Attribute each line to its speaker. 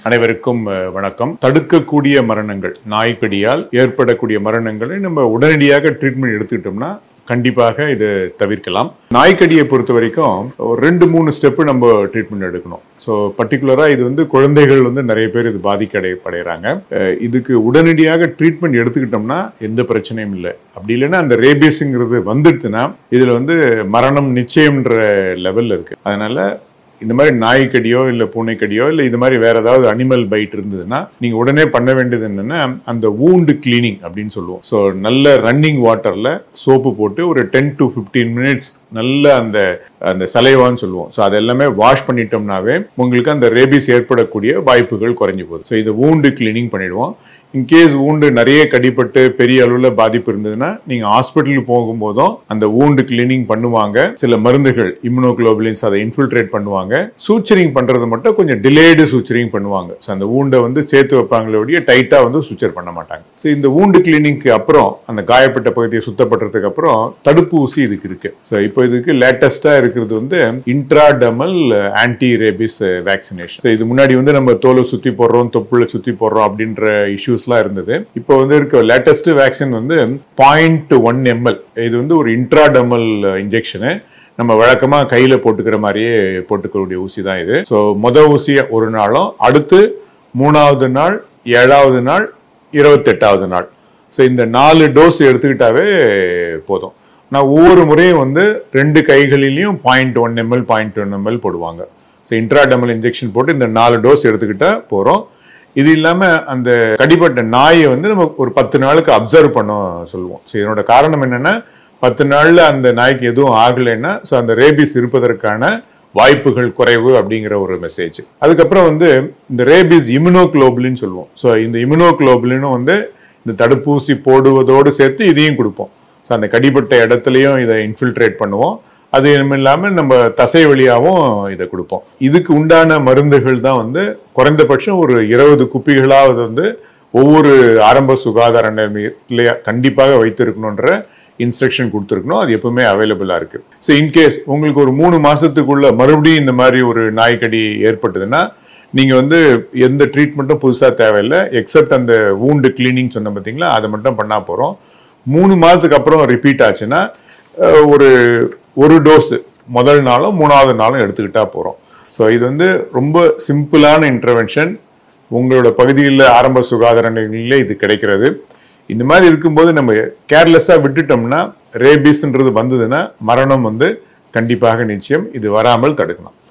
Speaker 1: அனைவருக்கும் அஹ், வணக்கம் தடுக்கக்கூடிய மரணங்கள் நாய்க்கடியால் ஏற்படக்கூடிய மரணங்களை நம்ம உடனடியாக ட்ரீட்மெண்ட் எடுத்துக்கிட்டோம்னா கண்டிப்பாக இது தவிர்க்கலாம் நாய்க்கடியை பொறுத்த வரைக்கும் ஒரு ரெண்டு மூணு ஸ்டெப்பு நம்ம ட்ரீட்மெண்ட் எடுக்கணும் ஸோ பர்டிகுலராக இது வந்து குழந்தைகள் வந்து நிறைய பேர் இது பாதிக்கடையப்படுறாங்க அஹ், இதுக்கு உடனடியாக ட்ரீட்மெண்ட் எடுத்துக்கிட்டோம்னா எந்த பிரச்சனையும் இல்லை அப்படி இல்லைன்னா அந்த ரேபியஸுங்கிறது வந்துடுதுன்னா இதில் வந்து மரணம் நிச்சயம்ன்ற லெவலில் இருக்கு அதனால இந்த மாதிரி நாய்க்கடியோ இல்லை பூனைக்கடியோ இல்லை இது மாதிரி வேற ஏதாவது அனிமல் பைட் இருந்ததுன்னா நீங்க உடனே பண்ண வேண்டியது என்னன்னா அந்த வூண்டு கிளீனிங் அப்படின்னு சொல்லுவோம் ஸோ நல்ல ரன்னிங் வாட்டர்ல சோப்பு போட்டு ஒரு டென் டு ஃபிஃப்டீன் மினிட்ஸ் நல்ல அந்த அந்த சலைவான்னு சொல்லுவோம் ஸோ அது எல்லாமே வாஷ் பண்ணிட்டோம்னாவே உங்களுக்கு அந்த ரேபிஸ் ஏற்படக்கூடிய வாய்ப்புகள் குறைஞ்சு போகுது ஸோ இது வூண்டு கிளீனிங் பண்ணிடுவோம் இன்கேஸ் வூண்டு நிறைய கடிப்பட்டு பெரிய அளவில் பாதிப்பு இருந்ததுன்னா நீங்க ஹாஸ்பிட்டலுக்கு போகும்போதும் அந்த வூண்டு கிளீனிங் பண்ணுவாங்க சில மருந்துகள் இம்யூனோகுளோபுலின்ஸ் அதை இன்ஃபில்ட்ரேட் பண்ணுவாங்க சூச்சரிங் பண்றது மட்டும் கொஞ்சம் டிலேடு சூச்சரிங் பண்ணுவாங்க ஸோ அந்த வூண்டை வந்து சேர்த்து வைப்பாங்களே ஒழிய டைட்டா வந்து சூச்சர் பண்ண மாட்டாங்க ஸோ இந்த வூண்டு கிளீனிங்க்கு அப்புறம் அந்த காயப்பட்ட பகுதியை சுத்தப்படுறதுக்கு அப்புறம் தடுப்பூசி இதுக்கு இருக்கு ஸோ இப்போ இதுக்கு லேட்டஸ்டா இருக்கிறது வந்து இன்ட்ராடமல் ஆன்டி ரேபிஸ் வேக்சினேஷன் இது முன்னாடி வந்து நம்ம தோலை சுத்தி போடுறோம் தொப்புளை சுத்தி போடுறோம் அப்படின்ற இஷ்யூஸ்லாம் இருந்தது இப்போ வந்து இருக்க லேட்டஸ்ட் வேக்சின் வந்து பாயிண்ட் ஒன் எம்எல் இது வந்து ஒரு இன்ட்ராடமல் இன்ஜெக்ஷனு நம்ம வழக்கமாக கையில் போட்டுக்கிற மாதிரியே போட்டுக்கக்கூடிய ஊசி தான் இது ஸோ மொத ஊசி ஒரு நாளும் அடுத்து மூணாவது நாள் ஏழாவது நாள் இருபத்தெட்டாவது நாள் ஸோ இந்த நாலு டோஸ் எடுத்துக்கிட்டாவே போதும் நான் ஒவ்வொரு முறையும் வந்து ரெண்டு கைகளிலையும் point one M L point one M L போடுவாங்க ஸோ இன்ட்ராடமல் இன்ஜெக்ஷன் போட்டு இந்த நாலு டோஸ் எடுத்துக்கிட்டா போகிறோம் இது இல்லாமல் அந்த கடிப்பட்ட நாயை வந்து நம்ம ஒரு பத்து நாளுக்கு அப்சர்வ் பண்ண சொல்லுவோம் ஸோ இதனோட காரணம் என்னன்னா பத்து நாளில் அந்த நாய்க்கு எதுவும் ஆகலைன்னா ஸோ அந்த ரேபிஸ் இருப்பதற்கான வாய்ப்புகள் குறைவு அப்படிங்கிற ஒரு மெசேஜ் அதுக்கப்புறம் வந்து இந்த ரேபிஸ் இம்யூனோகுளோபுலின்னு சொல்லுவோம் ஸோ இந்த இம்யூனோகுளோபுலினும் வந்து இந்த தடுப்பூசி போடுவதோடு சேர்த்து இதையும் கொடுப்போம் ஸோ அந்த கடிப்பட்ட இடத்துலையும் இதை இன்ஃபில்ட்ரேட் பண்ணுவோம் அது இல்லாமல் நம்ம தசை வழியாகவும் இதை கொடுப்போம் இதுக்கு உண்டான மருந்துகள் தான் வந்து குறைந்தபட்சம் ஒரு இருபது குப்பிகளாவது வந்து ஒவ்வொரு ஆரம்ப சுகாதார நிலைய கண்டிப்பாக வைத்திருக்கணுன்ற இன்ஸ்ட்ரக்ஷன் கொடுத்துருக்கணும் அது எப்பவுமே அவைலபிளாக இருக்கு ஸோ இன்கேஸ் உங்களுக்கு ஒரு மூணு மாசத்துக்குள்ள மறுபடியும் இந்த மாதிரி ஒரு நாய்க்கடி ஏற்பட்டதுன்னா நீங்க வந்து எந்த ட்ரீட்மெண்ட்டும் புதுசாக தேவையில்லை எக்ஸப்ட் அந்த வூண்டு கிளீனிங் சொன்ன பார்த்தீங்களா அதை மட்டும் பண்ணா போகிறோம் மூணு மாதத்துக்கு அப்புறம் ரிப்பீட் ஆச்சுன்னா அஹ், ஒரு ஒரு டோஸ் முதல் நாளும் மூணாவது நாளும் எடுத்துக்கிட்டா போகிறோம் ஸோ இது வந்து ரொம்ப சிம்பிளான இன்டர்வென்ஷன் உங்களோட பகுதியில் ஆரம்ப சுகாதார நிலையங்களில் இது கிடைக்கிறது இந்த மாதிரி இருக்கும்போது நம்ம கேர்லெஸ்ஸாக விட்டுட்டோம்னா ரேபிஸ்ன்றது வந்ததுன்னா மரணம் வந்து கண்டிப்பாக நிச்சயம் இது வராமல் தடுக்கலாம்